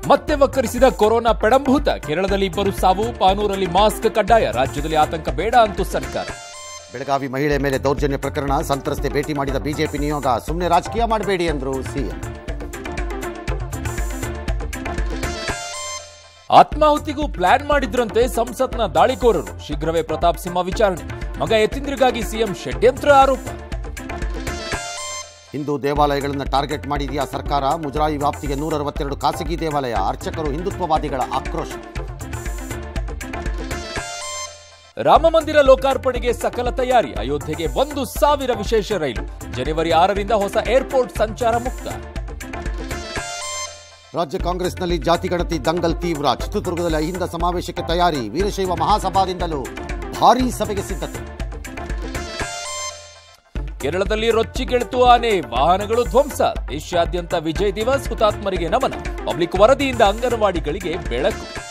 ಮತ್ತೆ ವಕ್ಕರಿಸಿದ ಕೊರೋನಾ ಪೆಡಂಭೂತ ಕೇರಳದಲ್ಲಿ ಇಬ್ಬರು ಸಾವು ಪಾನೂರಲ್ಲಿ ಮಾಸ್ಕ್ ಕಡ್ಡಾಯ ರಾಜ್ಯದಲ್ಲಿ ಆತಂಕ ಬೇಡ ಅಂತು ಸರ್ಕಾರ ಬೆಳಗಾವಿ ಮಹಿಳೆ ಮೇಲೆ ದೌರ್ಜನ್ಯ ಪ್ರಕರಣ ಸಂತ್ರಸ್ತೆ ಭೇಟಿ ಮಾಡಿದ ಬಿಜೆಪಿ ನಿಯೋಗ ಸುಮ್ಮನೆ ರಾಜಕೀಯ ಮಾಡಬೇಡಿ ಎಂದರು ಸಿಎಂ ಆತ್ಮಾಹುತಿಗೂ ಪ್ಲಾನ್ ಮಾಡಿದ್ರಂತೆ ಸಂಸತ್ನ ದಾಳಿಕೋರರು ಶೀಘ್ರವೇ ಪ್ರತಾಪ್ ಸಿಂಹ ವಿಚಾರಣೆ ಮಗ ಯತೀಂದ್ರಿಗಾಗಿ ಸಿಎಂ ಷಡ್ಯಂತ್ರ ಆರೋಪ ಹಿಂದೂ ದೇವಾಲಯಗಳನ್ನು ಟಾರ್ಗೆಟ್ ಮಾಡಿದೆಯಾ ಸರ್ಕಾರ ಮುಜರಾಯಿ ವ್ಯಾಪ್ತಿಗೆ ನೂರ ಅರವತ್ತೆರಡು ಖಾಸಗಿ ದೇವಾಲಯ ಅರ್ಚಕರು ಹಿಂದುತ್ವವಾದಿಗಳ ಆಕ್ರೋಶ ರಾಮ ಮಂದಿರ ಲೋಕಾರ್ಪಣೆಗೆ ಸಕಲ ತಯಾರಿ ಅಯೋಧ್ಯೆಗೆ ಒಂದು ಸಾವಿರ ವಿಶೇಷ ರೈಲು ಜನವರಿ ಆರರಿಂದ ಹೊಸ ಏರ್ಪೋರ್ಟ್ ಸಂಚಾರ ಮುಕ್ತ ರಾಜ್ಯ ಕಾಂಗ್ರೆಸ್ನಲ್ಲಿ ಜಾತಿ ಗಣತಿ ದಂಗಲ್ ತೀವ್ರ ಚಿತ್ರದುರ್ಗದಲ್ಲಿ ಅಹಿಂದ ಸಮಾವೇಶಕ್ಕೆ ತಯಾರಿ ವೀರಶೈವ ಮಹಾಸಭಾದಿಂದಲೂ ಭಾರೀ ಸಭೆಗೆ ಸಿದ್ಧತೆ ಕೇರಳದಲ್ಲಿ ರೊಚ್ಚಿಗೆಳುತು ಆನೆ ವಾಹನಗಳು ಧ್ವಂಸ ದೇಶಾದ್ಯಂತ ವಿಜಯ್ ದಿವಸ್ ಹುತಾತ್ಮರಿಗೆ ನಮನ ಪಬ್ಲಿಕ್ ವರದಿಯಿಂದ ಅಂಗನವಾಡಿಗಳಿಗೆ ಬೆಳಕು